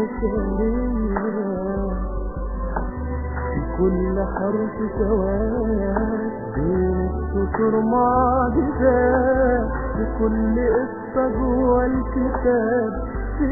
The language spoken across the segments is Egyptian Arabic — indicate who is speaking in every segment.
Speaker 1: بشرية في كل حرف سواد بين السطور معجزات بكل قصة جوه الكتاب في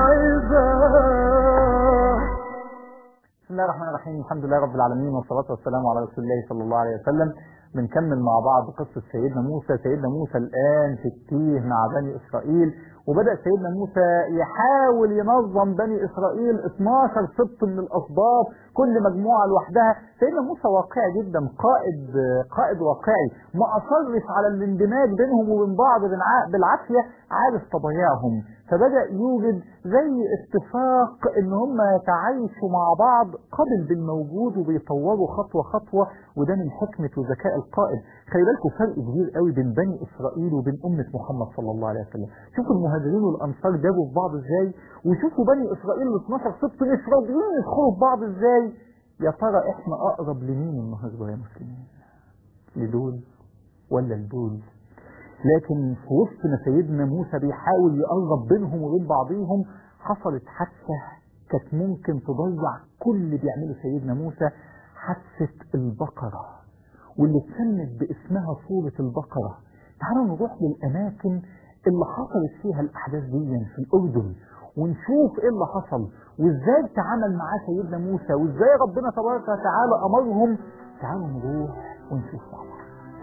Speaker 1: عظات
Speaker 2: بسم الله الرحمن الرحيم الحمد لله رب العالمين والصلاة والسلام على رسول الله صلى الله عليه وسلم بنكمل مع بعض قصة سيدنا موسى سيدنا موسى الآن في التيه مع بني إسرائيل وبدأ سيدنا موسى يحاول ينظم بني إسرائيل 12 سبط من الأسباط كل مجموعة لوحدها سيدنا موسى واقعي جدا قائد قائد واقعي ما أصرش على الاندماج بينهم وبين بعض بالع- بالعافية عارف طبيعهم فبدأ يوجد زي اتفاق ان هم يتعايشوا مع بعض قبل بالموجود وبيطوروا خطوة خطوة وده من حكمة وذكاء القائد خلي بالكم فرق كبير قوي بين بني اسرائيل وبين امة محمد صلى الله عليه وسلم شوفوا المهاجرين والانصار جابوا في بعض ازاي وشوفوا بني اسرائيل ال 12 سبط مش راضيين يدخلوا في بعض ازاي يا ترى احنا اقرب لمين النهارده يا مسلمين لدول ولا لدول لكن في وسط ما سيدنا موسى بيحاول يقرب بينهم وبين بعضيهم حصلت حادثة كانت ممكن تضيع كل اللي بيعمله سيدنا موسى حادثة البقرة واللي اتسمت باسمها سورة البقرة تعالوا نروح للأماكن اللي حصلت فيها الأحداث دي في الأردن ونشوف ايه اللي حصل وازاي تعامل معاه سيدنا موسى وازاي ربنا تبارك وتعالى أمرهم تعالوا نروح ونشوف مع بعض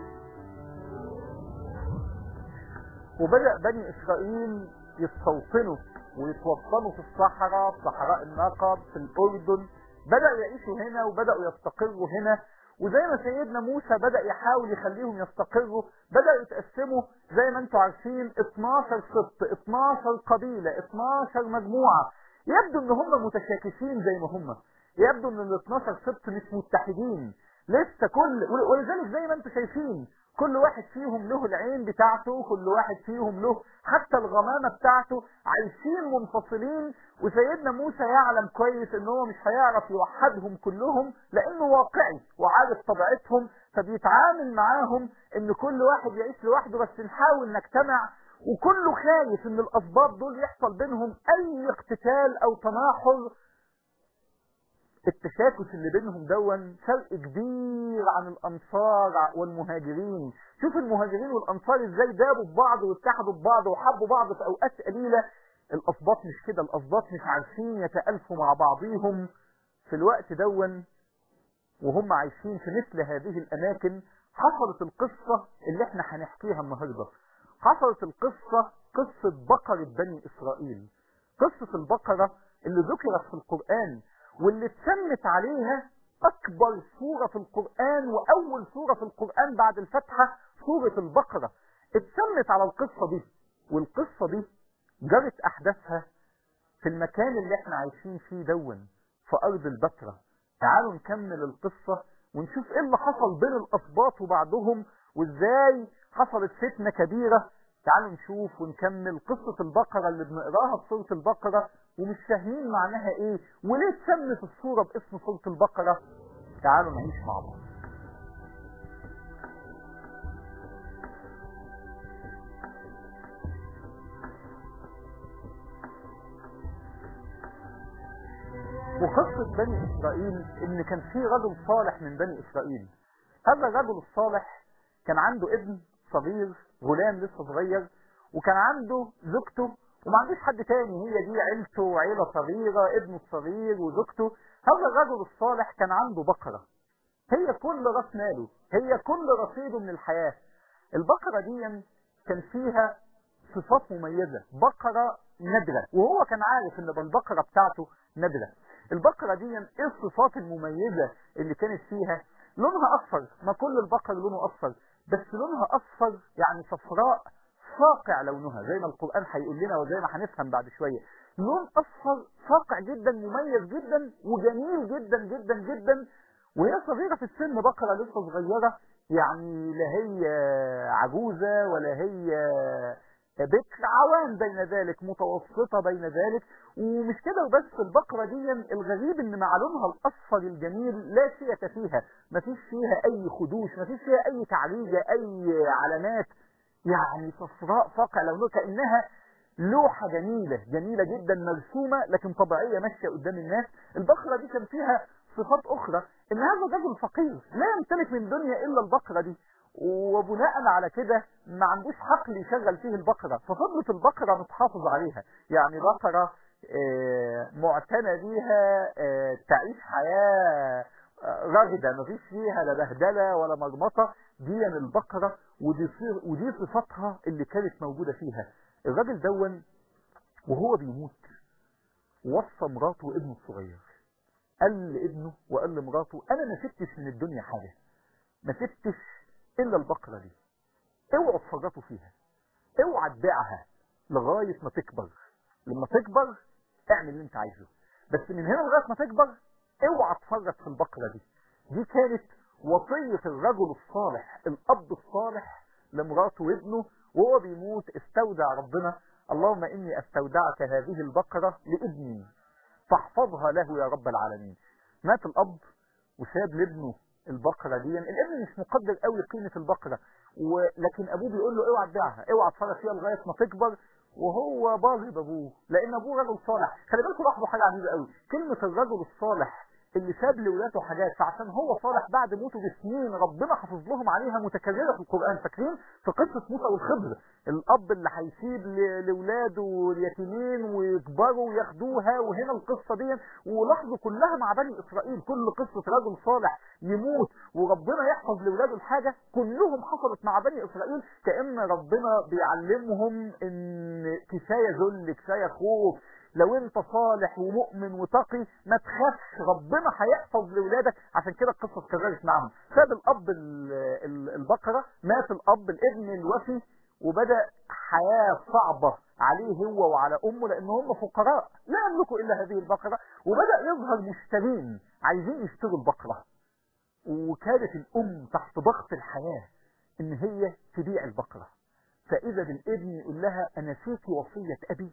Speaker 2: وبدأ بني إسرائيل يستوطنوا ويتوطنوا في الصحراء في صحراء النقب في الأردن بدأوا يعيشوا هنا وبدأوا يستقروا هنا وزي ما سيدنا موسى بدأ يحاول يخليهم يستقروا بدأوا يتقسموا زي ما انتم عارفين 12 سبط 12 قبيلة 12 مجموعة يبدو ان هم متشاكسين زي ما هم يبدو ان ال 12 سبط مش متحدين لسه كل ولذلك زي ما انتم شايفين كل واحد فيهم له العين بتاعته كل واحد فيهم له حتى الغمامة بتاعته عايشين منفصلين وسيدنا موسى يعلم كويس ان هو مش هيعرف يوحدهم كلهم لانه واقعي وعارف طبيعتهم فبيتعامل معاهم ان كل واحد يعيش لوحده بس نحاول نجتمع وكله خايف ان الاسباط دول يحصل بينهم اي اقتتال او تناحر التشاكس اللي بينهم دون فرق كبير عن الانصار والمهاجرين شوف المهاجرين والانصار ازاي دابوا في بعض واتحدوا ببعض وحبوا بعض في اوقات قليله الاسباط مش كده الاسباط مش عارفين يتالفوا مع بعضيهم في الوقت دون وهم عايشين في مثل هذه الاماكن حصلت القصه اللي احنا هنحكيها النهارده حصلت القصه قصه بقره بني اسرائيل قصه البقره اللي ذكرت في القران واللي اتسمت عليها اكبر سورة في القرآن واول سورة في القرآن بعد الفتحة سورة البقرة اتسمت على القصة دي والقصة دي جرت احداثها في المكان اللي احنا عايشين فيه دون في ارض البتراء تعالوا نكمل القصة ونشوف ايه اللي حصل بين الاسباط وبعضهم وازاي حصلت فتنة كبيرة تعالوا نشوف ونكمل قصة البقرة اللي بنقراها في سورة البقرة ومش فاهمين معناها ايه وليه اتسمت السورة باسم سورة البقرة تعالوا نعيش مع بعض وقصة بني إسرائيل إن كان في رجل صالح من بني إسرائيل هذا الرجل الصالح كان عنده ابن صغير غلام لسه صغير وكان عنده زوجته وما عندوش حد تاني هي دي عيلته عيلة صغيرة ابنه الصغير وزوجته هذا الرجل الصالح كان عنده بقرة هي كل راس ماله هي كل رصيده من الحياة البقرة دي كان فيها صفات مميزة بقرة نادرة وهو كان عارف ان البقرة بتاعته نادرة البقرة دي ايه الصفات المميزة اللي كانت فيها لونها اصفر ما كل البقر لونه اصفر بس لونها اصفر يعني صفراء ساقع لونها زي ما القرآن هيقول لنا وزي ما هنفهم بعد شوية لون اصفر ساقع جدا مميز جدا وجميل جدا جدا جدا وهي صغيرة في السن بقرة لسه صغيرة يعني لا هي عجوزة ولا هي بكر عوام بين ذلك متوسطة بين ذلك ومش كده وبس البقرة دي الغريب ان مع لونها الاصفر الجميل لا شيء فيها مفيش فيها اي خدوش مفيش فيها اي تعريجة اي علامات يعني صفراء فاقع لونها كأنها لوحة جميلة جميلة جدا مرسومة لكن طبيعية ماشية قدام الناس البقرة دي كان فيها صفات أخرى إن هذا الرجل فقير لا يمتلك من الدنيا إلا البقرة دي وبناء على كده ما عندوش حقل يشغل فيه البقرة ففضلت البقرة متحافظ عليها يعني بقرة آه، معتنى بيها آه، تعيش حياة آه، راغدة مفيش فيها لا بهدلة ولا مرمطة دي البقرة ودي, صي- ودي صفاتها اللي كانت موجودة فيها الراجل دون وهو بيموت وصى مراته وابنه الصغير قال لابنه وقال لمراته انا ما سبتش من الدنيا حاجة ما سبتش الا البقرة دي اوعوا تفرطوا فيها اوعى تبيعها لغاية ما تكبر لما تكبر اعمل اللي انت عايزه بس من هنا لغاية ما تكبر اوعى تفرط في البقرة دي دي كانت وصية الرجل الصالح الاب الصالح لمراته وابنه وهو بيموت استودع ربنا اللهم اني استودعك هذه البقرة لابني فاحفظها له يا رب العالمين مات الاب وساب لابنه البقرة دي الابن مش مقدر قوي قيمة البقرة ولكن ابوه بيقول له اوعى تبيعها اوعى تفرج فيها لغاية ما تكبر وهو باغي بابوه لان ابوه رجل صالح خلي بالكم لاحظوا حاجة عجيبة قوي كلمة الرجل الصالح اللي ساب لاولاده حاجات فعشان هو صالح بعد موته بسنين ربنا حافظ لهم عليها متكررة في القرآن فاكرين في قصة موسى والخضر الاب اللي هيسيب ل- لاولاده اليتيمين ويكبروا وياخدوها وهنا القصة دي ولاحظوا كلها مع بني اسرائيل كل قصة رجل صالح يموت وربنا يحفظ لاولاده الحاجة كلهم حصلت مع بني اسرائيل كأن ربنا بيعلمهم ان كفاية ذل كفاية خوف لو انت صالح ومؤمن وتقي ما تخافش ربنا هيحفظ لاولادك عشان كده القصه اتكررت معاهم ساب الاب ال- ال- البقره مات الاب الابن الوفي وبدا حياه صعبه عليه هو وعلى امه لان هم فقراء لا يملكوا الا هذه البقره وبدا يظهر مشترين عايزين يشتروا البقره وكانت الام تحت ضغط الحياه ان هي تبيع البقره فاذا بالابن يقول لها انا نسيت وصيه ابي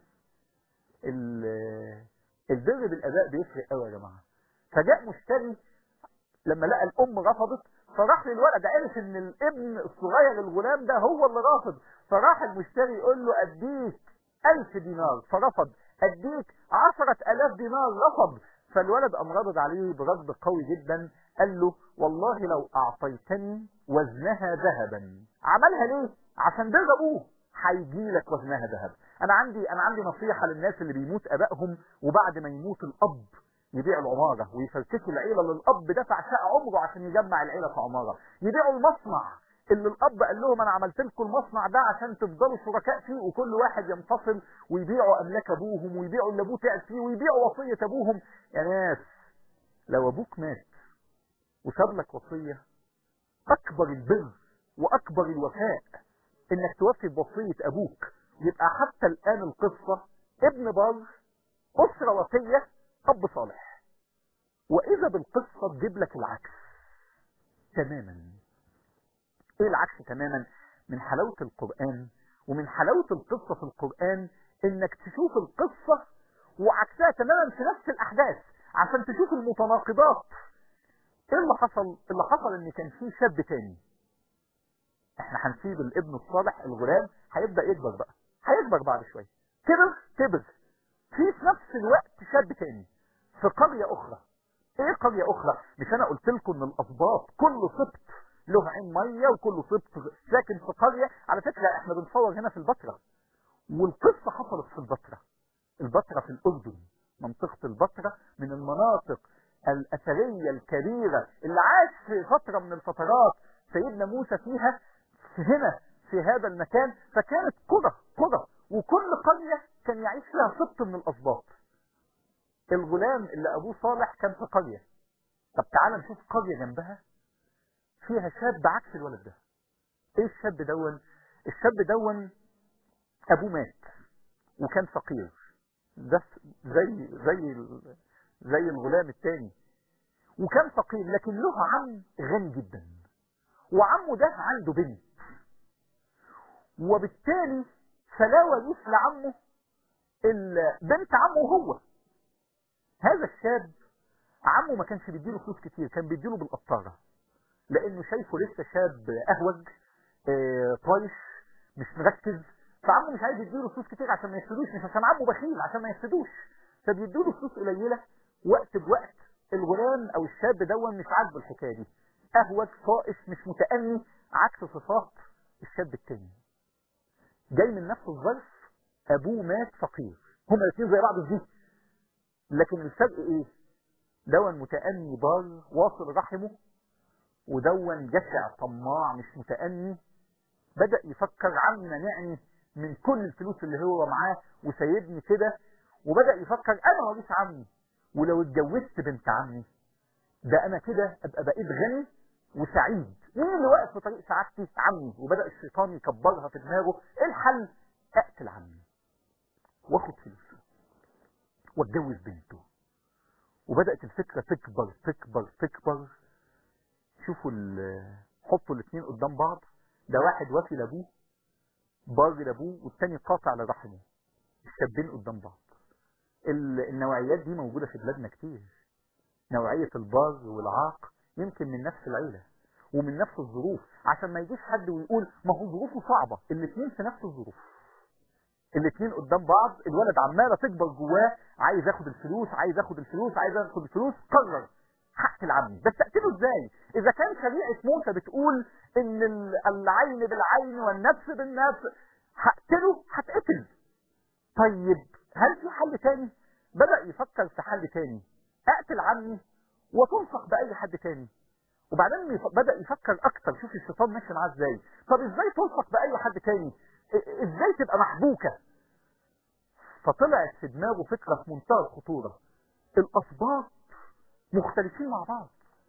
Speaker 2: ال- البر بالاداء بيفرق قوي يا جماعه فجاء مشتري لما لقى الام رفضت فراح للولد عرف ان الابن الصغير الغلام ده هو اللي رافض فراح المشتري يقول له اديك ألف دينار فرفض اديك عشرة الاف دينار رفض فالولد قام ردد عليه برد قوي جدا قال له والله لو اعطيتني وزنها ذهبا عملها ليه عشان بر ابوه هيجي لك وزنها ذهب انا عندي انا عندي نصيحه للناس اللي بيموت ابائهم وبعد ما يموت الاب يبيع العمارة ويفركشوا العيلة اللي الأب دفع شقة عمره عشان يجمع العيلة في عمارة يبيعوا المصنع اللي الأب قال لهم أنا عملت لكم المصنع ده عشان تفضلوا شركاء فيه وكل واحد ينفصل ويبيعوا أملاك أبوهم ويبيعوا اللي أبوه تعب فيه ويبيعوا وصية أبوهم يا ناس لو أبوك مات وساب لك وصية أكبر البر وأكبر الوفاء إنك توفي بوصية أبوك يبقى حتى الآن القصة ابن بر أسرة وفية أب صالح وإذا بالقصة تجيب لك العكس تماما إيه العكس تماما من حلاوة القرآن ومن حلاوة القصة في القرآن إنك تشوف القصة وعكسها تماما في نفس الأحداث عشان تشوف المتناقضات إيه اللي حصل؟ اللي حصل إن كان في شاب تاني إحنا هنسيب الابن الصالح الغلام هيبدأ يكبر بقى هيكبر بعد شوية كبر كبر في في نفس الوقت شاب تاني في قرية أخرى إيه قرية أخرى؟ مش أنا قلت لكم إن الأسباط كل سبط له عين مية وكل سبط ساكن في قرية على فكرة إحنا بنصور هنا في البتراء والقصة حصلت في البتراء البتراء في الأردن منطقة البتراء من المناطق الأثرية الكبيرة اللي عاش في فترة من الفترات سيدنا موسى فيها في هنا في هذا المكان فكانت قرى قرى وكل قرية كان يعيش فيها سبط من الأسباط الغلام اللي أبوه صالح كان في قرية طب تعال نشوف قرية جنبها فيها شاب عكس الولد ده ايه الشاب دون الشاب دون ابوه مات وكان فقير ده زي زي ال- زي الغلام التاني وكان فقير لكن له عم غني جدا وعمه ده عنده بنت وبالتالي فلا وريث لعمه الا بنت عمه هو هذا الشاب عمه ما كانش بيديله فلوس كتير كان بيديله بالقطاره لانه شايفه لسه شاب اهوج آه، طايش مش مركز فعمه مش عايز يديله فلوس كتير عشان ما يفسدوش مش عشان عمه بخيل عشان ما يفسدوش فبيديله فلوس قليله وقت بوقت الغلام او الشاب دون مش عاجبه الحكايه دي اهوج طائش مش متأني عكس صفات الشاب التاني جاي من نفس الظرف ابوه مات فقير هما الاثنين زي بعض في دي لكن الفرق ايه دون متأني بار واصل رحمه ودون جشع طماع مش متأني بدأ يفكر عما نعني من كل الفلوس اللي هو معاه وسايبني كده وبدأ يفكر انا ماليش عمي ولو اتجوزت بنت عمي ده انا كده ابقى بقيت غني وسعيد مين اللي واقف في طريق سعادتي عمي وبدأ الشيطان يكبرها في دماغه ايه الحل اقتل عمي واخد فلوسه واتجوز بنته وبدأت الفكرة تكبر تكبر تكبر شوفوا ال- حطوا الاثنين قدام بعض ده واحد وافي لابوه بار لابوه والتاني قاطع لرحمه الشابين قدام بعض ال- النوعيات دي موجودة في بلادنا كتير نوعية البار والعاق يمكن من نفس العيلة ومن نفس الظروف عشان ما يجيش حد ويقول ما هو ظروفه صعبة الاثنين في نفس الظروف الاثنين قدام بعض الولد عماله تكبر جواه عايز ياخد الفلوس عايز ياخد الفلوس عايز ياخد الفلوس قرر هقتل عمي بس اقتله ازاي اذا كان شريعه موسى بتقول ان ال- العين بالعين والنفس بالنفس هقتله هتقتل طيب هل في حل تاني بدا يفكر في حل تاني اقتل عمي وتلصق باي حد تاني وبعدين يف- بدا يفكر اكتر شوف الشيطان ماشي معاه ازاي طب ازاي تلصق باي حد تاني إ- ازاي تبقى محبوكه فطلعت في دماغه فكره في منتهى الخطوره الاسباط مختلفين مع بعض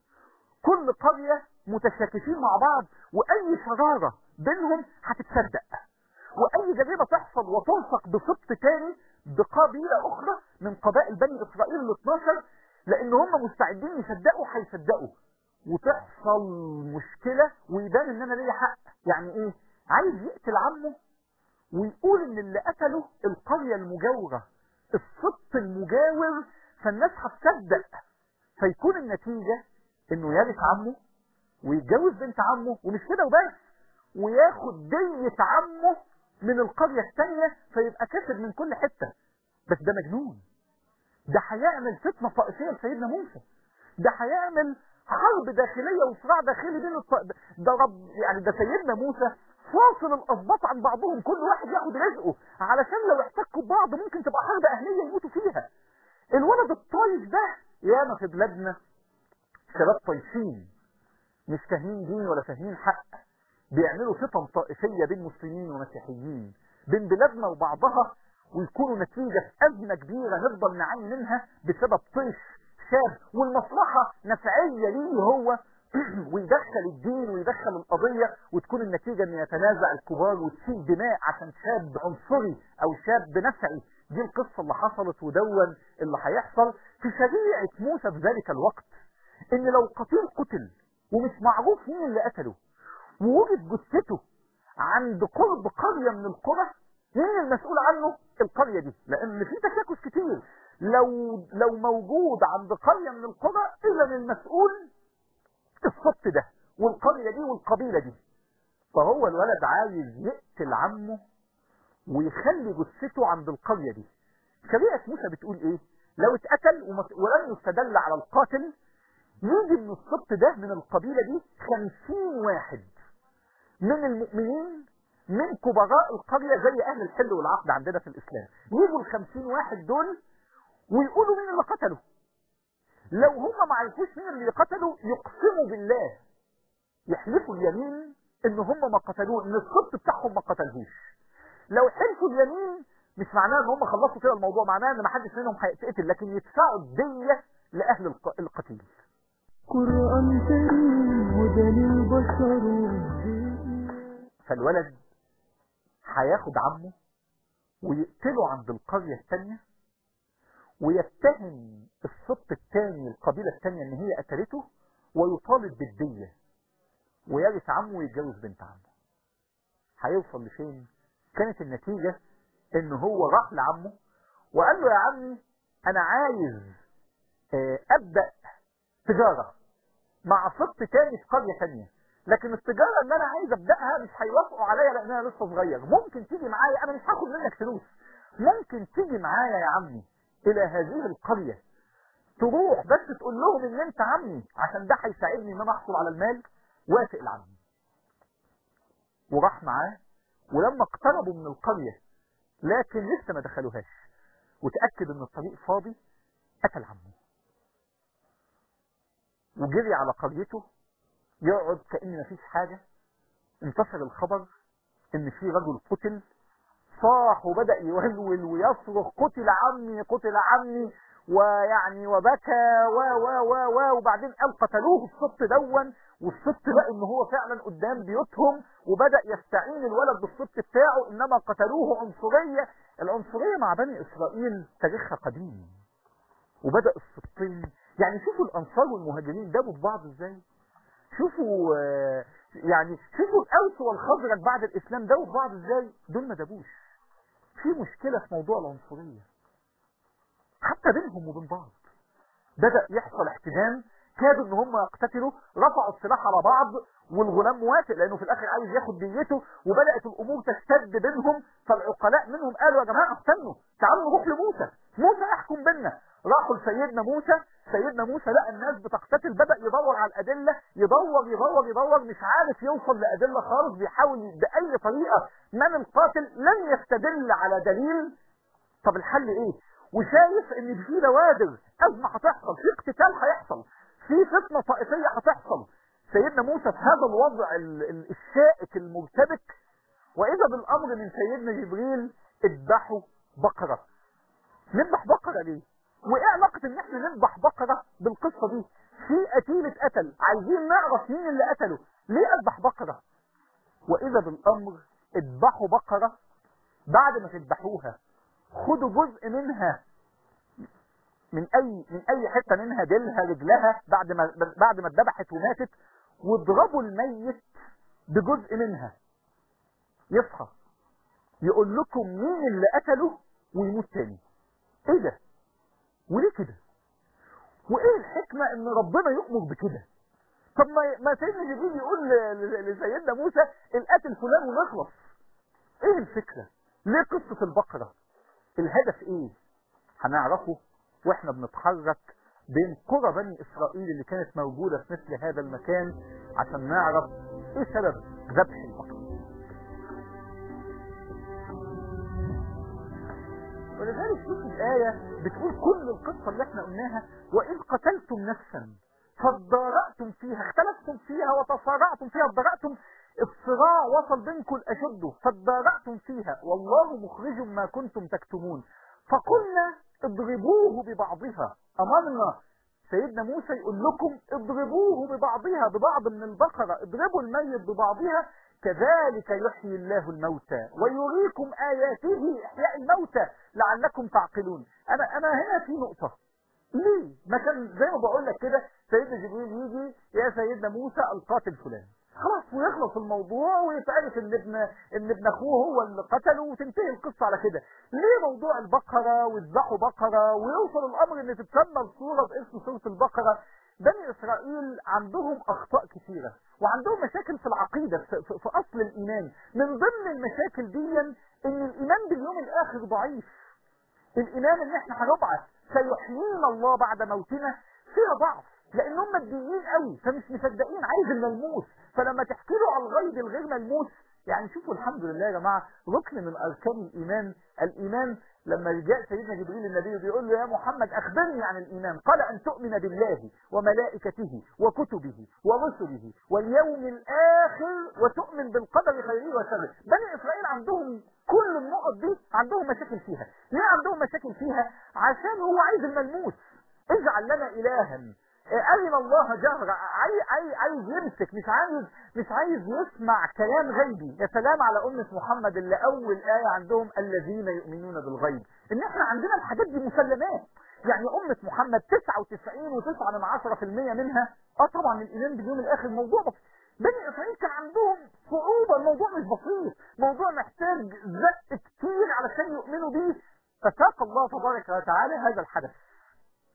Speaker 2: كل قريه متشاكسين مع بعض واي شراره بينهم هتتصدق واي جريمه تحصل وتلصق بسبط تاني بقبيله اخرى من قبائل بني اسرائيل ال 12 لان هم مستعدين يصدقوا هيصدقوا وتحصل مشكله ويبان ان انا ليا حق يعني ايه عايز يقتل عمه ويقول ان اللي قتله القريه المجاوره السبط المجاور فالناس هتصدق فيكون النتيجه انه يرث عمه ويتجوز بنت عمه ومش كده وبس وياخد دية عمه من القرية الثانية فيبقى كسب من كل حتة بس ده مجنون ده هيعمل فتنة طائفية لسيدنا موسى ده هيعمل حرب داخلية وصراع داخلي بين الط... ده رب يعني ده سيدنا موسى فاصل الأسباط عن بعضهم كل واحد ياخد رزقه علشان لو احتكوا ببعض ممكن تبقى حرب أهلية يموتوا فيها الولد الطايش ده ياما في بلادنا شباب طايشين مش فاهمين دين ولا فاهمين حق بيعملوا فتن طائفية بين مسلمين ومسيحيين بين بلادنا وبعضها ويكونوا نتيجة في أزمة كبيرة نفضل نعاني منها بسبب طيش شاب والمصلحة نفعية ليه هو ويدخل الدين ويدخل القضية وتكون النتيجة ان يتنازع الكبار وتسيل دماء عشان شاب عنصري او شاب نفعي دي القصة اللي حصلت ودون اللي هيحصل في شريعة موسى في ذلك الوقت ان لو قتيل قتل ومش معروف مين اللي قتله ووجد جثته عند قرب قرية من القرى مين المسؤول عنه القرية دي لان في تشاكس كتير لو لو موجود عند قرية من القرى اذا المسؤول السبط ده والقرية دي والقبيلة دي فهو الولد عايز يقتل عمه ويخلي جثته عند القرية دي شريعة موسى بتقول ايه لو اتقتل ومس- ولم يستدل على القاتل يجي من السبط ده من القبيلة دي خمسين واحد من المؤمنين من كبراء القرية زي أهل الحل والعقد عندنا في الإسلام يجوا الخمسين واحد دول ويقولوا مين اللي قتله لو هم ما عرفوش مين اللي قتله يقسموا بالله يحلفوا اليمين ان هم ما قتلوه ان السبط بتاعهم ما قتلهوش لو حلفوا اليمين مش معناه ان هم خلصوا كده الموضوع معناه ان ما حدش منهم هيتقتل لكن يدفعوا الدية لأهل الق- القتيل
Speaker 1: قرآن كريم هدى للبشر والدين
Speaker 2: فالولد هياخد عمه ويقتله عند القرية الثانية ويتهم السبط الثاني القبيلة الثانية ان هي قتلته ويطالب بالدية ويرث عمه ويتجوز بنت عمه هيوصل لفين كانت النتيجة ان هو راح لعمه وقال له يا عمي انا عايز آه، ابدأ تجارة مع سبط تاني في قرية تانية لكن التجاره اللي انا عايز ابداها مش هيوافقوا عليا لان انا لسه صغير ممكن تيجي معايا انا مش هاخد منك فلوس ممكن تيجي معايا يا عمي الى هذه القريه تروح بس تقول لهم ان انت عمي عشان ده هيساعدني ان انا احصل على المال وافق العم وراح معاه ولما اقتربوا من القريه لكن لسه ما دخلوهاش وتاكد ان الطريق فاضي قتل عمه وجري على قريته يقعد كأن مفيش حاجة انتشر الخبر ان في رجل قتل صاح وبدأ يولول ويصرخ قتل عمي قتل عمي ويعني وبكى و و و و وبعدين قال قتلوه الصبت دون والصبت لقى ان هو فعلا قدام بيوتهم وبدأ يستعين الولد بالصبت بتاعه انما قتلوه عنصرية العنصرية مع بني اسرائيل تاريخها قديم وبدأ السبطين يعني شوفوا الانصار والمهاجرين دابوا في بعض ازاي شوفوا آه، يعني شوفوا الاوس والخزرج بعد الاسلام دابوا في بعض ازاي دول ما دابوش في مشكلة في موضوع العنصرية حتى بينهم وبين بعض بدأ يحصل احتدام كادوا ان هم يقتتلوا رفعوا السلاح على بعض والغلام موافق لانه في الاخر عايز ياخد ديته وبدات الامور تشتد بينهم فالعقلاء منهم قالوا يا جماعه استنوا تعالوا نروح لموسى موسى يحكم بينا راحوا لسيدنا موسى سيدنا موسى لقى الناس بتقتتل بدا يدور على الادله يدور يدور يدور مش عارف يوصل لادله خالص بيحاول باي طريقه من القاتل لن يستدل على دليل طب الحل ايه وشايف ان في بوادر ازمه هتحصل في اقتتال هيحصل في فتنه طائفيه هتحصل سيدنا موسى في هذا الوضع ال- ال- الشائك المرتبك واذا بالامر من سيدنا جبريل اذبحوا بقره نذبح بقره ليه وايه علاقه ان احنا نذبح بقره بالقصه دي في قتيل اتقتل عايزين نعرف مين اللي قتله ليه اذبح بقره واذا بالامر اذبحوا بقره بعد ما تذبحوها خدوا جزء منها من اي من اي حته منها ديلها رجلها بعد ما بعد ما اتذبحت وماتت واضربوا الميت بجزء منها يصحى يقول لكم مين اللي قتله ويموت تاني ايه ده وليه كده وايه الحكمه ان ربنا يؤمر بكده طب ما ما سيدنا جبريل يقول ل- ل- لسيدنا موسى القتل فلان ونخلص ايه الفكره ليه قصه البقره الهدف ايه هنعرفه واحنا بنتحرك بين قرى بني اسرائيل اللي كانت موجوده في مثل هذا المكان عشان نعرف ايه سبب ذبح البقره ولذلك شوف الآية بتقول كل القصة اللي احنا قلناها وإذ قتلتم نفسا فادارأتم فيها اختلفتم فيها وتصارعتم فيها ادارأتم الصراع وصل بينكم الأشد فادارأتم فيها والله مخرج ما كنتم تكتمون فقلنا اضربوه ببعضها أمرنا سيدنا موسى يقول لكم اضربوه ببعضها ببعض من البقرة اضربوا الميت ببعضها كذلك يحيي الله الموتى ويريكم آياته إحياء الموتى لعلكم تعقلون أنا أنا هنا في نقطة ليه؟ ما كان زي ما بقول لك كده سيدنا جبريل يجي يا سيدنا موسى القاتل فلان خلاص ويخلص الموضوع ويتعرف ان ابن ان ابن اخوه هو اللي قتله وتنتهي القصه على كده ليه موضوع البقره ويذبحوا بقره ويوصل الامر ان تتسمى الصوره باسم سوره البقره بني اسرائيل عندهم اخطاء كثيره وعندهم مشاكل في العقيده في, في, في اصل الايمان من ضمن المشاكل دي ان الايمان باليوم الاخر ضعيف الايمان ان احنا هنبعث سيحيينا الله بعد موتنا فيها ضعف لان هم مدينين قوي فمش مصدقين عايز الملموس فلما تحكي له عن الغيب الغير ملموس يعني شوفوا الحمد لله يا جماعه ركن من اركان الايمان الايمان لما جاء سيدنا جبريل النبي بيقول له يا محمد اخبرني عن الايمان قال ان تؤمن بالله وملائكته وكتبه ورسله واليوم الاخر وتؤمن بالقدر خيره وشره بني اسرائيل عندهم كل النقط دي عندهم مشاكل فيها ليه عندهم مشاكل فيها عشان هو عايز الملموس اجعل لنا الها أرنا الله جهرة عايز, عايز, عايز يمسك مش عايز مش عايز يسمع كلام غيبي يا سلام على أمة محمد اللي أول آية عندهم الذين يؤمنون بالغيب إن إحنا عندنا الحاجات دي مسلمات يعني أمة محمد 99 و9 من 10% منها اه طبعا الإيمان باليوم الآخر موضوع بسيط بني إسرائيل كان عندهم صعوبة الموضوع مش بسيط موضوع محتاج زق كتير علشان يؤمنوا بيه فساق الله تبارك وتعالى هذا الحدث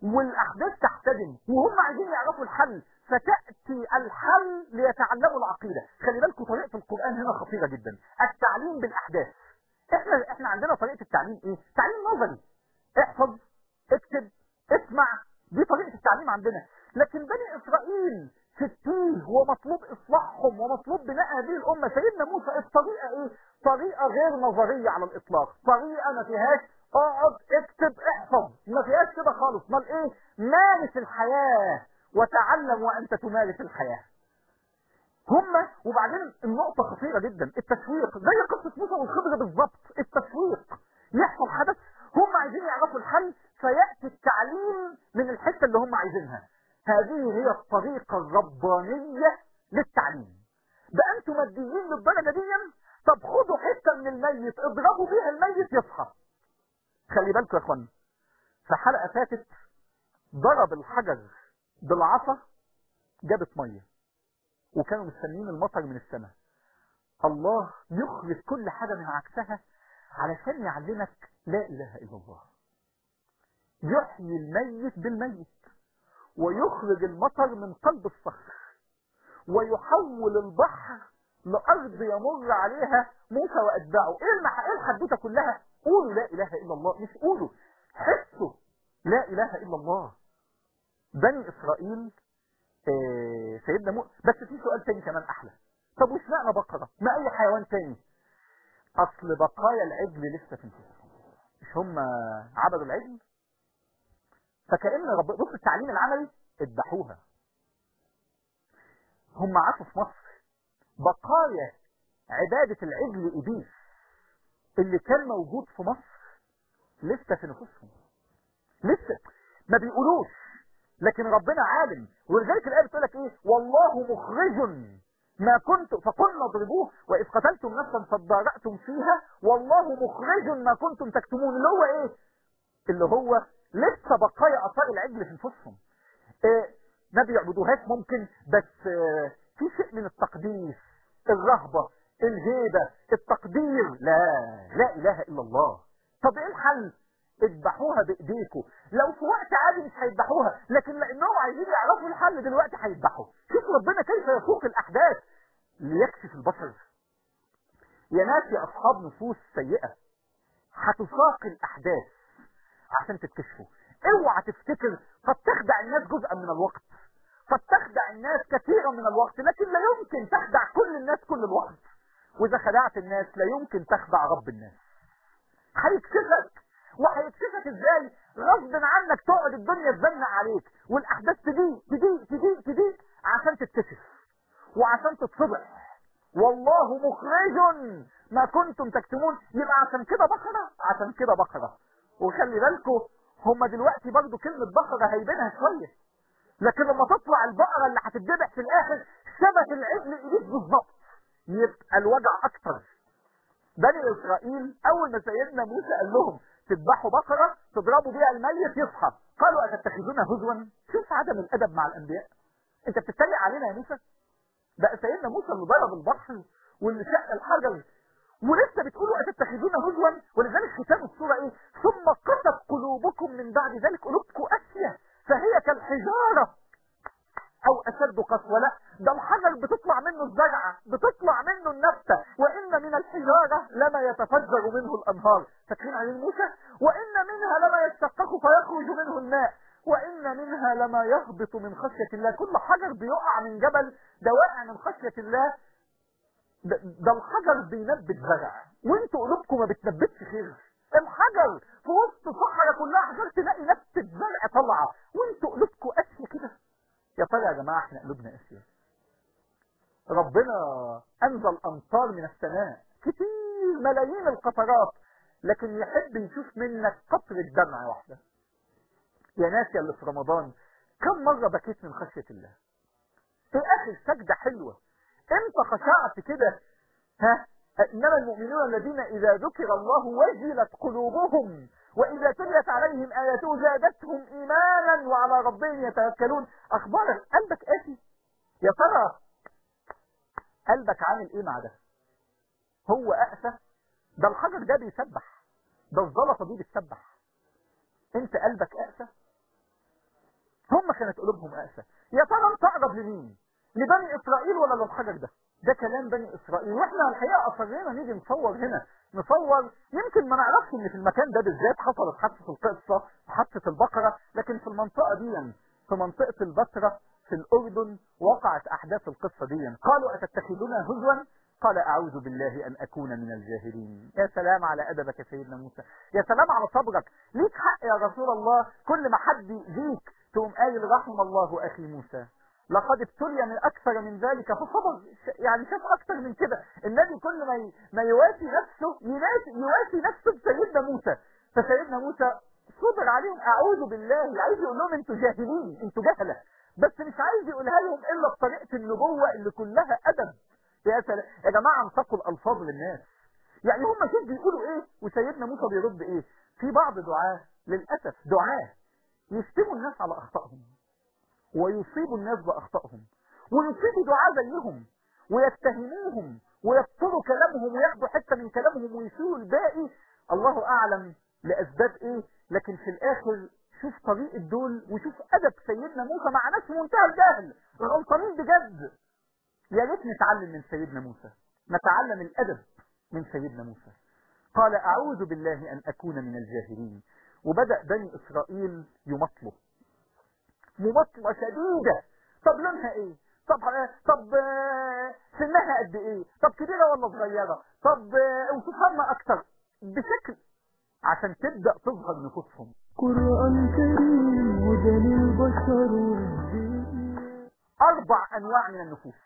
Speaker 2: والاحداث تحتدم وهم عايزين يعرفوا الحل فتاتي الحل ليتعلموا العقيده خلي بالكم طريقه القران هنا خطيره جدا التعليم بالاحداث احنا احنا عندنا طريقه التعليم ايه تعليم نظري احفظ اكتب اسمع دي طريقه التعليم عندنا لكن بني اسرائيل في التيه ومطلوب اصلاحهم ومطلوب بناء هذه الامه سيدنا موسى الطريقه ايه طريقه غير نظريه على الاطلاق طريقه ما فيهاش اقعد اكتب احفظ ما فيهاش كده خالص امال ايه مارس الحياه وتعلم وانت تمارس الحياه هم وبعدين النقطة خطيرة جدا التسويق زي قصة موسى والخضر بالظبط التسويق يحصل حدث هم عايزين يعرفوا الحل فيأتي التعليم من الحتة اللي هم عايزينها هذه هي الطريقة الربانية للتعليم بقى انتم ماديين للدرجة دي طب خدوا حتة من الميت اضربوا بيها الميت يصحى خلي بالكم يا اخوانا في حلقة فاتت ضرب الحجر بالعصا جابت ميه وكانوا مستنيين المطر من السماء الله يخرج كل حاجة من عكسها علشان يعلمك لا إله إلا الله يحيي الميت بالميت ويخرج المطر من قلب الصخر ويحول البحر لأرض يمر عليها موسى وأتباعه إيه المح... إيه الحدوتة كلها قولوا لا إله إلا الله مش قولوا حسوا لا إله إلا الله بني إسرائيل آه سيدنا موسى بس في سؤال تاني كمان أحلى طب وش معنى بقرة ما أي حيوان تاني أصل بقايا العجل لسه في نفسهم مش هم عبدوا العجل فكأن رب بص التعليم العملي اذبحوها هم عاشوا في مصر بقايا عبادة العجل إبيس اللي كان موجود في مصر لسه في نفوسهم لسه ما بيقولوش لكن ربنا عالم ولذلك الآية بتقول لك إيه والله مخرج ما كنت فقلنا اضربوه وإذ قتلتم نفسا فادارأتم فيها والله مخرج ما كنتم تكتمون اللي هو إيه اللي هو لسه بقايا اثار العجل في نفوسهم إيه ما بيعبدوهاش ممكن بس إيه في شيء من التقديس الرهبة الهيبة التقدير لا لا اله الا الله طب ايه الحل اذبحوها بايديكم لو في وقت عادي مش هيذبحوها لكن لانهم عايزين يعرفوا الحل دلوقتي هيذبحوا شوف ربنا كيف يسوق الاحداث ليكشف البشر يا ناس يا اصحاب نفوس سيئة هتساق الاحداث عشان تكتشفوا اوعى تفتكر قد تخدع الناس جزءا من الوقت قد تخدع الناس كثيرا من الوقت لكن لا يمكن تخدع كل الناس كل الوقت واذا خدعت الناس لا يمكن تخدع رب الناس هيكشفك وهيكشفك ازاي غصب عنك تقعد الدنيا تزنق عليك والاحداث تضيق تضيق تضيق تضيق عشان تكتشف وعشان تتصبح والله مخرج ما كنتم تكتمون يبقى عشان كده بقرة عشان كده بقرة وخلي بالكم هم دلوقتي برضو كلمة بقرة هيبينها شوية لكن لما تطلع البقرة اللي هتتذبح في الاخر شبه العجل ايديك بالظبط يبقى الوجع اكتر بني اسرائيل اول ما سيدنا موسى قال لهم تذبحوا بقرة تضربوا بيها الميت يصحى قالوا اتتخذون هزوا شوف عدم الادب مع الانبياء انت بتتريق علينا يا موسى بقى سيدنا موسى اللي ضرب البحر واللي شق الحجر ولسه بتقولوا اتتخذون هزوا ولذلك ختام السورة ايه ثم قست قلوبكم من بعد ذلك قلوبكم قاسية فهي كالحجارة او اشد قسوة لا ده الحجر بتطلع منه الزرعة بتطلع منه النبتة وان من الحجارة لما يتفجر منه الانهار فاكرين عن موسى وان منها لما يشتقق فيخرج منه الماء وان منها لما يهبط من خشية الله كل حجر بيقع من جبل ده واقع من خشية الله ده, ده الحجر بينبت زرع وانتوا قلوبكم ما بتنبتش خير الحجر في وسط صحراء كلها حجر تلاقي نبتة زرع طالعه وانتوا قلوبكم قاسيه كده يا ترى يا جماعه احنا قلوبنا قاسيه ربنا انزل امطار من السماء كتير ملايين القطرات لكن يحب يشوف منك قطرة دمعة واحدة يا ناس يا اللي في رمضان كم مرة بكيت من خشية الله في اخر سجدة حلوة امتى خشعت كده ها انما المؤمنون الذين اذا ذكر الله وجلت قلوبهم واذا تليت عليهم اياته زادتهم ايمانا وعلى ربهم يتوكلون اخبار قلبك قاسي يا ترى قلبك عامل ايه مع ده هو اقسى ده الحجر ده بيسبح ده الزلطه دي بتسبح انت قلبك اقسى كانت قلوبهم قاسى يا ترى انت اقرب لمين لبني اسرائيل ولا للحجر ده ده كلام بني اسرائيل واحنا الحقيقه اصرينا نيجي نصور هنا نصور يمكن ما نعرفش ان في المكان ده بالذات حصلت حادثه القصه حادثه البقره لكن في المنطقه دي في منطقه البصره في الاردن وقعت احداث القصه دي قالوا اتتخذنا هزوا قال اعوذ بالله ان اكون من الجاهلين يا سلام على ادبك يا سيدنا موسى يا سلام على صبرك ليك حق يا رسول الله كل ما حد يجيك تقوم قايل رحم الله اخي موسى لقد ابتلي من اكثر من ذلك فصبر يعني شاف اكثر من كده النبي كل ما ي... ما يواسي نفسه يناسي يواسي نفسه بسيدنا موسى فسيدنا موسى صبر عليهم اعوذ بالله عايز يقول لهم انتوا جاهلين انتوا جهله بس مش عايز يقولها لهم الا بطريقه النبوه اللي كلها ادب يا سلام يا جماعه انتقوا الالفاظ للناس يعني هم شوف بيقولوا ايه وسيدنا موسى بيرد ايه في بعض دعاه للاسف دعاه يشتموا الناس على اخطائهم ويصيبوا الناس باخطائهم ويصيبوا دعاه زيهم ويتهموهم ويبطلوا كلامهم وياخدوا حته من كلامهم ويشيلوا الباقي الله اعلم لاسباب ايه لكن في الاخر شوف طريقه دول وشوف ادب سيدنا موسى مع ناس في منتهى الجهل غلطانين بجد يا ريت نتعلم من سيدنا موسى نتعلم الادب من سيدنا موسى قال اعوذ بالله ان اكون من الجاهلين وبدا بني اسرائيل يمطلوا ممطله شديده طب لونها ايه طب طب سنها قد ايه طب كبيره ولا صغيره طب اوصفها لنا اكتر بشكل عشان تبدا تظهر نفوسهم
Speaker 1: قرآن كريم هدى للبشر والدين
Speaker 2: اربع انواع من النفوس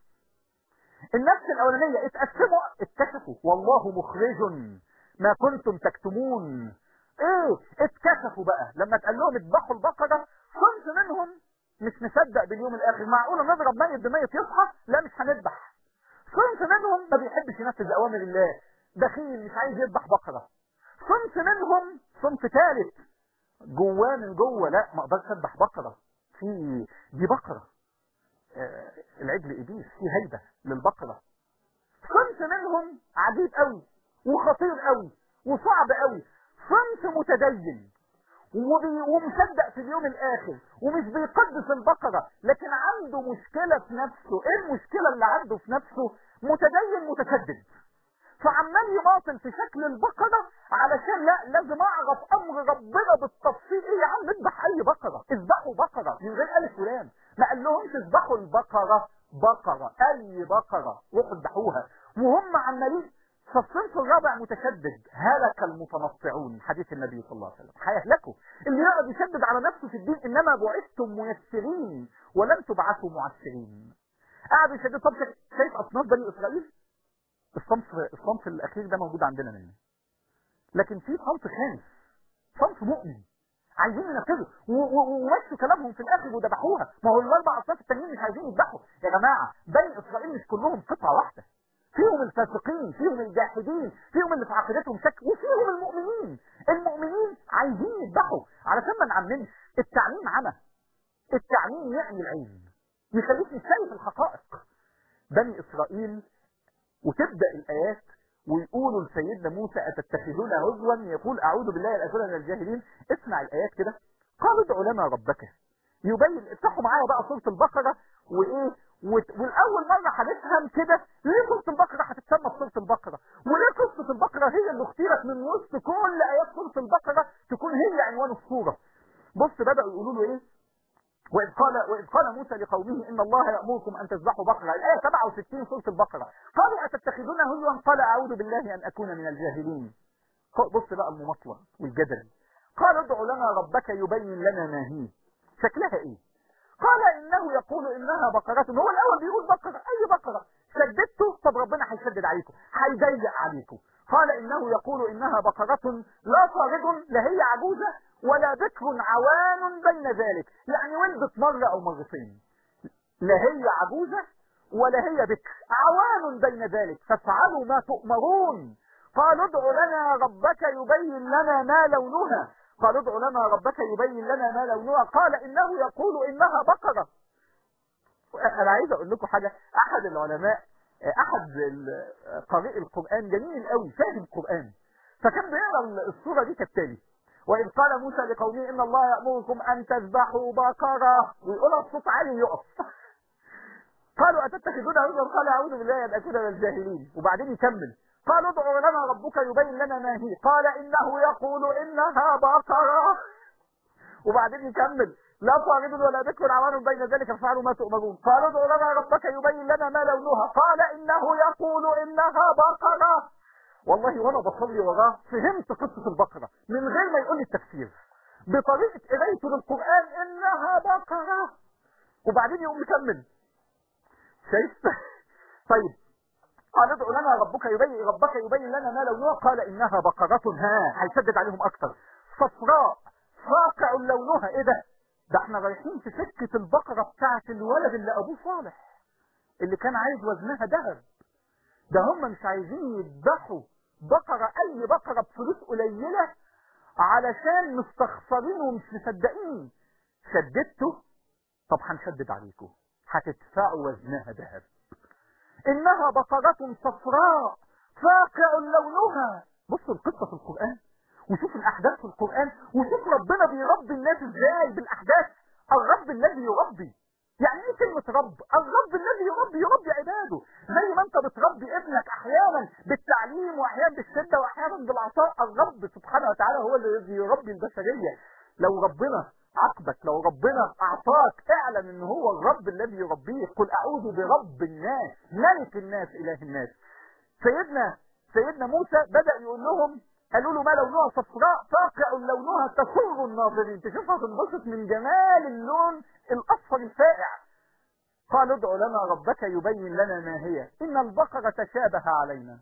Speaker 2: النفس الاولانيه اتقسموا اتكشفوا والله مخرج ما كنتم تكتمون ايه اتكشفوا بقى لما اتقال لهم اذبحوا البقره صنف منهم مش مصدق باليوم الاخر معقوله نضرب ميت بميت يصحى لا مش هنذبح صنف منهم ما بيحبش ينفذ اوامر الله بخيل مش عايز يذبح بقره صنف منهم صنف ثالث جواه من جوه لا ما اقدرش اذبح بقره في دي بقره آه العجل ابليس في هيبه للبقره صنف منهم عجيب قوي وخطير قوي وصعب قوي صنف متدين وبي ومصدق في اليوم الاخر ومش بيقدس البقره لكن عنده مشكله في نفسه ايه المشكله اللي عنده في نفسه متدين متشدد فعمال يماطل في شكل البقره علشان لا لازم اعرف امر ربنا بالتفصيل ايه يا عم اذبح اي بقره اذبحوا بقره من غير الف ولام ما قال لهمش اذبحوا البقره بقره اي بقره روحوا اذبحوها وهم عمالين فالصنف الرابع متشدد هلك المتنطعون حديث النبي صلى الله عليه وسلم هيهلكوا اللي يقعد يشدد على نفسه في الدين انما بعثتم ميسرين ولم تبعثوا معسرين قاعد يشدد طب شايف اصناف بني اسرائيل الصنف الصنف الاخير ده موجود عندنا منه لكن في صنف خامس صنف مؤمن عايزين ينفذوا ومشوا كلامهم في الاخر وذبحوها ما هو الاربع اصناف التانيين مش عايزين يذبحوا يا جماعه بني اسرائيل مش كلهم قطعه واحده فيهم الفاسقين فيهم الجاحدين فيهم اللي في عقيدتهم شك وفيهم المؤمنين المؤمنين عايزين يذبحوا علشان ما نعممش التعميم عمى التعميم يعمي العين يخليك مش شايف الحقائق بني اسرائيل وتبدا الايات ويقولوا لسيدنا موسى اتتخذون هزوا يقول اعوذ بالله ان اكون من الجاهلين اسمع الايات كده قالوا ادع لنا ربك يبين افتحوا معايا بقى سوره البقره وايه والاول مره هنفهم كده ليه سوره البقره هتتسمى سوره البقره وليه قصه البقره هي اللي اختيرت من وسط كل ايات سوره البقره تكون هي عنوان السوره بص بداوا يقولوا له ايه وإذ قال وإذ قال موسى لقومه إن الله يأمركم أن تذبحوا بقرة الآية 67 سورة البقرة قالوا أتتخذون هزوا قال أعوذ بالله أن أكون من الجاهلين بص بقى المماطلة والجدل قال ادع لنا ربك يبين لنا ما هي شكلها إيه قال إنه يقول إنها بقرة هو الأول بيقول بقرة أي بقرة شددته طب ربنا هيشدد عليكم هيضيق عليكم قال إنه يقول إنها بقرة لا صارغ لا هي عجوزة ولا بكر عوان بين ذلك يعني ولدت مرة أو مرتين لا هي عجوزة ولا هي بكر عوان بين ذلك فافعلوا ما تؤمرون قال ادع لنا ربك يبين لنا ما لونها قال ادع لنا ربك يبين لنا ما لونها قال إنه يقول إنها بقرة أنا عايز أقول لكم حاجة أحد العلماء أحد قارئ القرآن جميل قوي فاهم القرآن فكان بيقرا الصورة دي كالتالي وإذ قال موسى لقومه إن الله يأمركم أن تذبحوا بقرة ويقولها بصوت عالي يقف قالوا أتتخذون هزوا قال أعوذ بالله أن أكون من الجاهلين وبعدين يكمل قالوا ادع لنا ربك يبين لنا ما هي قال إنه يقول إنها بقرة وبعدين يكمل لا فارض ولا بكر عوان بين ذلك فعلوا ما تؤمرون قالوا ادع لنا ربك يبين لنا ما لونها قال إنه يقول إنها بقرة والله وانا بصلي وراه فهمت قصة البقرة من غير ما يقول لي التفسير بطريقة قرايته للقرآن إنها بقرة وبعدين يقوم مكمل شايف طيب قال ادع لنا ربك يبين ربك يبين لنا ما لونها قال انها بقرة ها هيشدد عليهم اكتر صفراء فاقع لونها ايه ده ده احنا رايحين في سكة البقرة بتاعت الولد اللي ابوه صالح اللي كان عايز وزنها ذهب ده هم مش عايزين يذبحوا بقرة اي بقرة بفلوس قليلة علشان مستخسرين ومش مصدقين شددته طب هنشدد عليكم هتدفعوا وزنها ذهب انها بقرة صفراء فاقع لونها بصوا القصة في القرآن وشوف الاحداث في القرآن وشوف ربنا بيربي الناس ازاي بالاحداث الرب الذي يربي يعني ايه كلمة رب الرب الذي يربي يربي عباده زي ما انت بتربي ابنك احيانا بالتعليم واحيانا بالشدة واحيانا بالعطاء الرب سبحانه وتعالى هو الذي يربي البشرية لو ربنا عقبك لو ربنا اعطاك اعلم ان هو الرب الذي يربيك قل اعوذ برب الناس ملك الناس اله الناس سيدنا سيدنا موسى بدأ يقول لهم قالوا له ما لونها صفراء فاقع لونها تسر الناظرين تشوفها تنبسط من جمال اللون الاصفر الفائع قال ادع لنا ربك يبين لنا ما هي ان البقرة تشابه علينا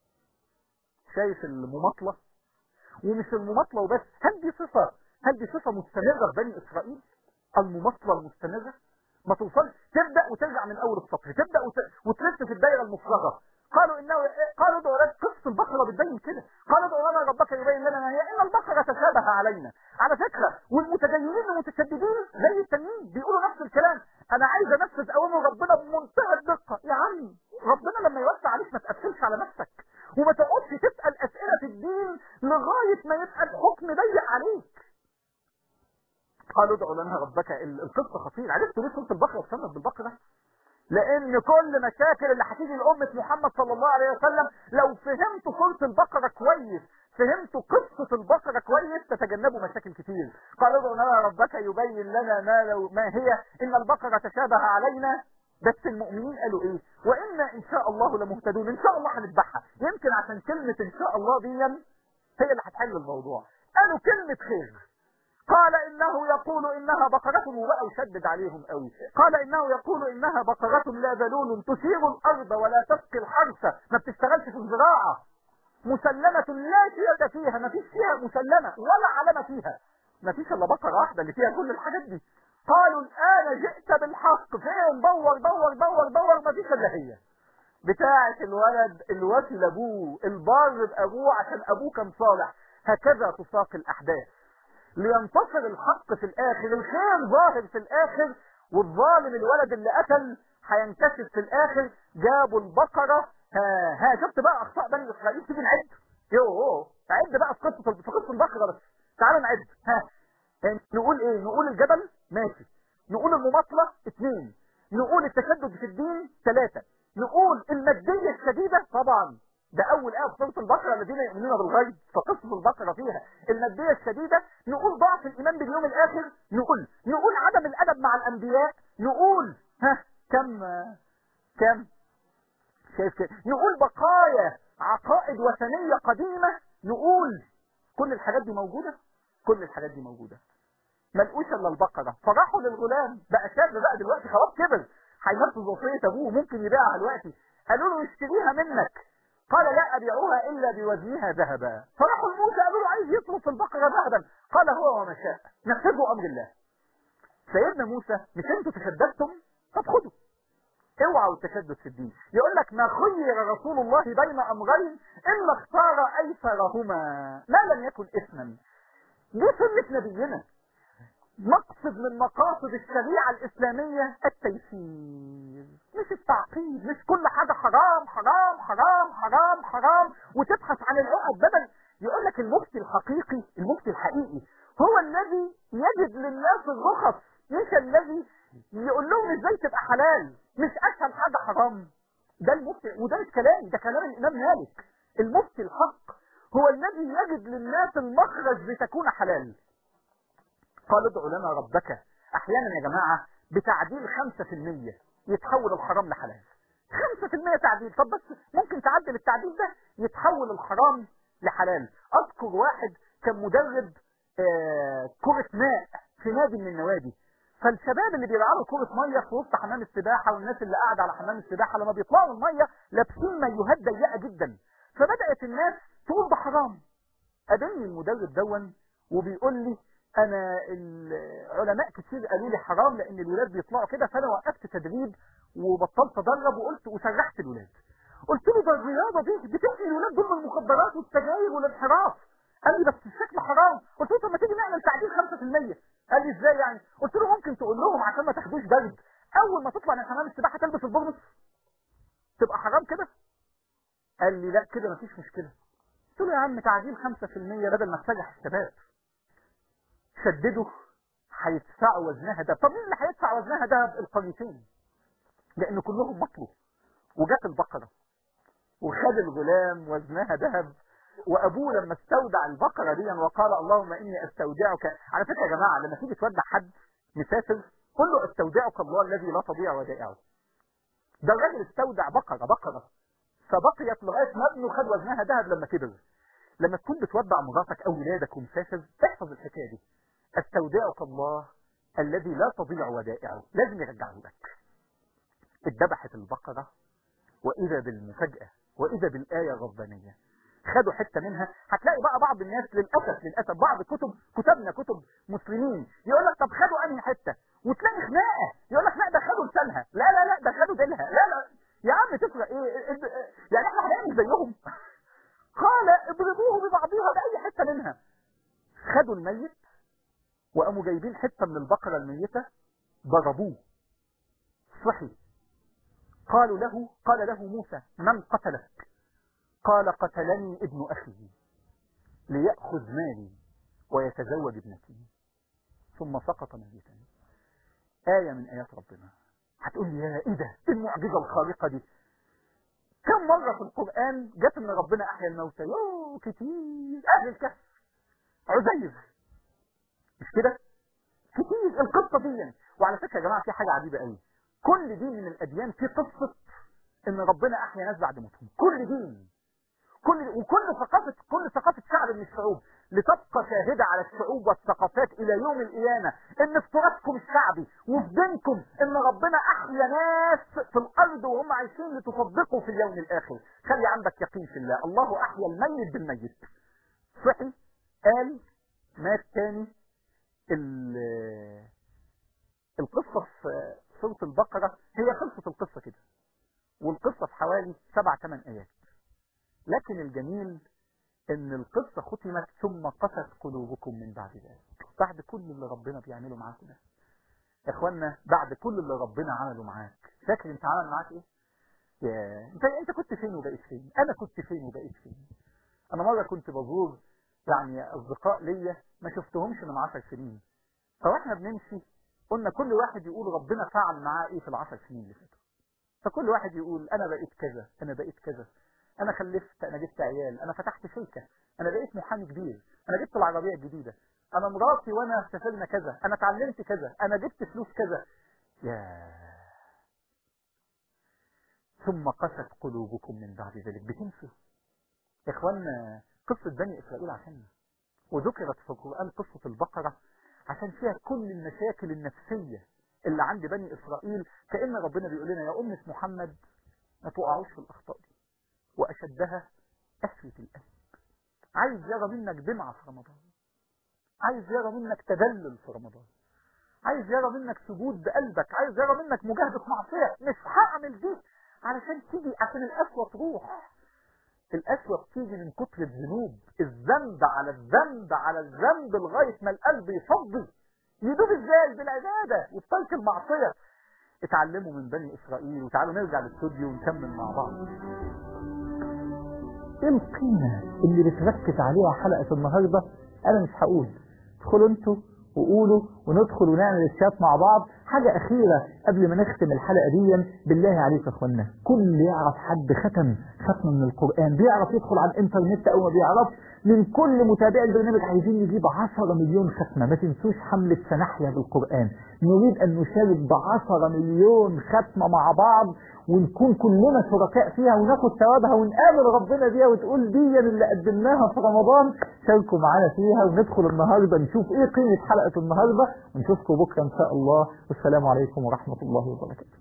Speaker 2: شايف المماطلة ومش المماطلة وبس هل دي صفة هل دي صفة مستمرة في بني إسرائيل المماطلة المستمرة ما توصلش تبدأ وترجع من أول السطر تبدأ وت... وتلف في الدائرة المفرغة قالوا إنه قالوا ادعوا لنا قصة البقرة بتبين كده قالوا ادعوا لنا ربك يبين لنا ما هي إن البقرة تشابه علينا على فكرة والمتدينين المتشددين زي التانيين بيقولوا نفس الكلام أنا عايز أنفذ أوامر ربنا بمنتهى الدقة يا عم ربنا لما يوسع عليك ما تقفلش على نفسك وما تقعدش تسأل أسئلة في الدين لغاية ما يبقى الحكم ضيق عليك قالوا ادعوا لنا ربك القصة خطيرة عرفتوا ليه سورة البقرة اتسمت بالبقرة لان كل مشاكل اللي هتيجي لأمة محمد صلى الله عليه وسلم لو فهمتوا سورة البقرة كويس فهمتوا قصة البقرة كويس تتجنبوا مشاكل كتير قالوا ادعوا لنا ربك يبين لنا ما, لو ما هي ان البقرة تشابه علينا بس المؤمنين قالوا ايه وإنا ان شاء الله لمهتدون ان شاء الله هنذبحها يمكن عشان كلمة ان شاء الله دي هي اللي هتحل الموضوع قالوا كلمة خير قال إنه يقول إنها بقرة وبقى يشدد عليهم قوي قال إنه يقول إنها بقرة لا ذلول تثير الأرض ولا تسقي الحرث ما بتشتغلش في الزراعة مسلمة لا شيء فيها ما فيش فيها مسلمة ولا علامة فيها ما فيش إلا بقرة واحدة اللي فيها كل الحاجات دي قالوا الآن جئت بالحق فين دور دور دور دور ما فيش إلا هي بتاعة الولد الوفي لأبوه البار بأبوه عشان أبوه كان صالح هكذا تساق الأحداث لينتصر الحق في الاخر الخير ظاهر في الاخر والظالم الولد اللي قتل هينكشف في الاخر جابوا البقرة ها ها شفت بقى اخطاء بني اسرائيل تيجي نعد يوه عد بقى في قصة في قصة البقرة بس تعالوا نعد ها نقول ايه نقول الجبل ماشي نقول المماطلة اثنين نقول التشدد في الدين ثلاثة نقول المادية الشديدة طبعا ده اول ايه في سوره البقره الذين يؤمنون بالغيب فقصه البقره فيها الماديه الشديده نقول ضعف الايمان باليوم الاخر نقول نقول عدم الادب مع الانبياء نقول ها كم كم شايف كده نقول بقايا عقائد وثنيه قديمه نقول كل الحاجات دي موجوده كل الحاجات دي موجوده ملقوش الا البقره فراحوا للغلام بقى شاب بقى دلوقتي خلاص كبر هينفذ وصيه ابوه ممكن يبيعها دلوقتي قالوا له اشتريها منك قال لا أبيعوها إلا بوزنها ذهبا فراحوا الموسى قالوا له عايز يصرف البقرة ذهبا قال هو وما شاء نفذوا أمر الله سيدنا موسى مش انتوا تشددتم طب خدوا اوعوا التشدد في الدين يقول لك ما خير رسول الله بين أمرين إلا اختار أيسرهما ما لم يكن إثما دي سنة نبينا مقصد من مقاصد الشريعة الإسلامية التيسير مش التعقيد مش كل حاجة حرام حرام حرام حرام حرام وتبحث عن العقد بدل يقول لك المفتي الحقيقي المفتي الحقيقي هو الذي يجد للناس الرخص مش الذي يقول لهم ازاي تبقى حلال مش اسهل حاجه حرام ده المفتي وده مش كلامي ده كلام الامام مالك المفتي الحق هو الذي يجد للناس المخرج لتكون حلال قال ادعوا لنا ربك احيانا يا جماعه بتعديل 5% يتحول الحرام لحلال 5% تعديل طب بس ممكن تعدل التعديل ده يتحول الحرام لحلال اذكر واحد كان مدرب آه كرة ماء في نادي من النوادي فالشباب اللي بيلعبوا كرة مية في وسط حمام السباحة والناس اللي قاعدة على حمام السباحة لما بيطلعوا المية لابسين مايوهات ضيقة جدا فبدأت الناس تقول ده حرام قابلني المدرب دون وبيقول لي انا العلماء كتير قالوا لي حرام لان الولاد بيطلعوا كده فانا وقفت تدريب وبطلت ادرب وقلت وسرحت الولاد قلت له ده الرياضه دي بتحمي الولاد دول من المخدرات والسجاير والانحراف قال لي بس الشكل حرام قلت له طب ما تيجي نعمل تعديل 5% قال لي ازاي يعني قلت له ممكن تقول لهم عشان ما تاخدوش برد اول ما تطلع من حمام السباحه تلبس البرنس تبقى حرام كده قال لي لا كده مفيش مشكله قلت له يا عم تعديل 5% بدل ما تسجح الشباب شددوا هيدفعوا وزنها ده طب مين اللي هيدفع وزنها ده القريتين لان كلهم مطلوا وجات البقره وخد الغلام وزنها ذهب وابوه لما استودع البقره دي وقال اللهم اني استودعك على فكره يا جماعه لما تيجي تودع حد مسافر قل له استودعك الله الذي لا تضيع ودائعه ده الراجل استودع بقره بقره فبقيت لغايه ما ابنه خد وزنها ذهب لما كبر لما تكون بتودع مراتك او ولادك ومسافر احفظ الحكايه دي استودعك الله الذي لا تضيع ودائعه لازم يرجعه لك اتذبحت البقرة وإذا بالمفاجأة وإذا بالآية الربانية خدوا حتة منها هتلاقي بقى بعض الناس للأسف للأسف بعض كتب كتبنا كتب مسلمين يقول لك طب خدوا أنهي حتة وتلاقي خناقة يقول لك لا ده خدوا لسانها لا لا لا ده خدوا ديلها لا لا يا عم تفرق ايه يعني احنا هنعمل زيهم قال اضربوه ببعضها بأي حتة منها خدوا الميت وقاموا جايبين حتة من البقرة الميتة ضربوه صحي قالوا له قال له موسى من قتلك قال قتلني ابن أخي ليأخذ مالي ويتزوج ابنتي ثم سقط ميتا آية من آيات ربنا هتقول لي يا إيه ده إيه المعجزة الخارقة دي كم مرة في القرآن جت إن ربنا أحيا الموتى يوه كتير أهل الكهف عزيز مش كده كتير القصة دي وعلى فكرة يا جماعة في حاجة عجيبة قوي كل دين من الأديان في قصة إن ربنا أحيا ناس بعد موتهم كل دين كل وكل ثقافة كل ثقافة شعب من الشعوب لتبقى شاهدة على الشعوب والثقافات إلى يوم القيامة إن في تراثكم الشعبي وفي دينكم إن ربنا أحيا ناس في الأرض وهم عايشين لتصدقوا في اليوم الآخر خلي عندك يقين في الله الله أحيا الميت بالميت صحي قال مات تاني القصة في سورة البقرة هي خلصت القصة كده والقصة في حوالي سبع ثمان آيات لكن الجميل ان القصة ختمت ثم قست قلوبكم من بعد ذلك بعد كل اللي ربنا بيعمله معاك ده يا اخوانا بعد كل اللي ربنا عمله معاك فاكر انت عمل معاك ايه يا انت انت كنت فين وبقيت فين انا كنت فين وبقيت فين انا مرة كنت بزور يعني اصدقاء ليا ما شفتهمش من عشر سنين فواحنا بنمشي قلنا كل واحد يقول ربنا فعل معاه ايه في العشر سنين اللي فاتوا فكل واحد يقول انا بقيت كذا انا بقيت كذا انا خلفت انا جبت عيال انا فتحت شركة انا بقيت محامي كبير انا جبت العربية الجديدة انا مراتي وانا سافرنا كذا انا اتعلمت كذا انا جبت فلوس كذا يا ثم قست قلوبكم من بعد ذلك بتنسوا يا اخوانا قصة بني اسرائيل عشاننا وذكرت في القرآن قصة البقرة عشان فيها كل المشاكل النفسية اللي عند بني إسرائيل كأن ربنا بيقول لنا يا أمة محمد ما تقعوش في الأخطاء دي وأشدها قسوة القلب عايز يرى منك دمعة في رمضان عايز يرى منك تدلل في رمضان عايز يرى منك سجود بقلبك عايز يرى منك مجاهدة معصية مش هعمل دي علشان تيجي عشان القسوة تروح القسوة بتيجي من كتر الذنوب الذنب على الذنب على الذنب لغاية ما القلب يفضي يدوب ازاي بالعبادة وبترك المعصية اتعلموا من بني اسرائيل وتعالوا نرجع للاستوديو ونكمل مع بعض ايه القيمة اللي بتركز عليها حلقة النهاردة انا مش هقول ادخلوا انتوا وقولوا وندخل ونعمل الشات مع بعض حاجة أخيرة قبل ما نختم الحلقة دي بالله عليك يا اخوانا كل يعرف حد ختم ختم من القرآن بيعرف يدخل على الانترنت أو ما بيعرفش من كل متابعي البرنامج عايزين نجيب 10 مليون ختمة ما تنسوش حملة سنحيا بالقرآن نريد أن نشارك ب 10 مليون ختمة مع بعض ونكون كلنا شركاء فيها وناخد ثوابها ونقابل ربنا بيها وتقول دي اللي قدمناها في رمضان شاركوا معانا فيها وندخل النهارده نشوف ايه قيمه حلقه النهارده ونشوفكم بكره ان شاء الله والسلام عليكم ورحمه الله وبركاته.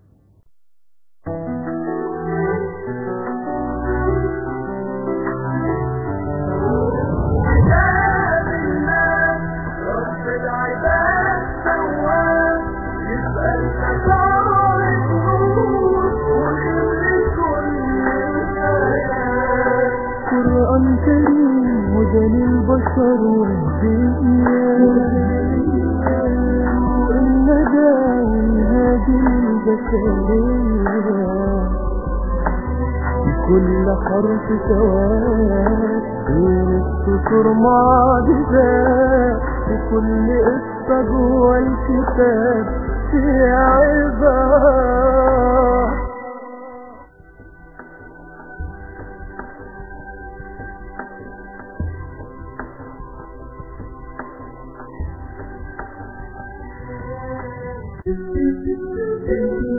Speaker 1: قرآن كريم هدى للبشر الندى والهادي البشرية كل حرف سواد بين السطور معجزات وكل قصة جوه الكتاب فيها عباد Thank you.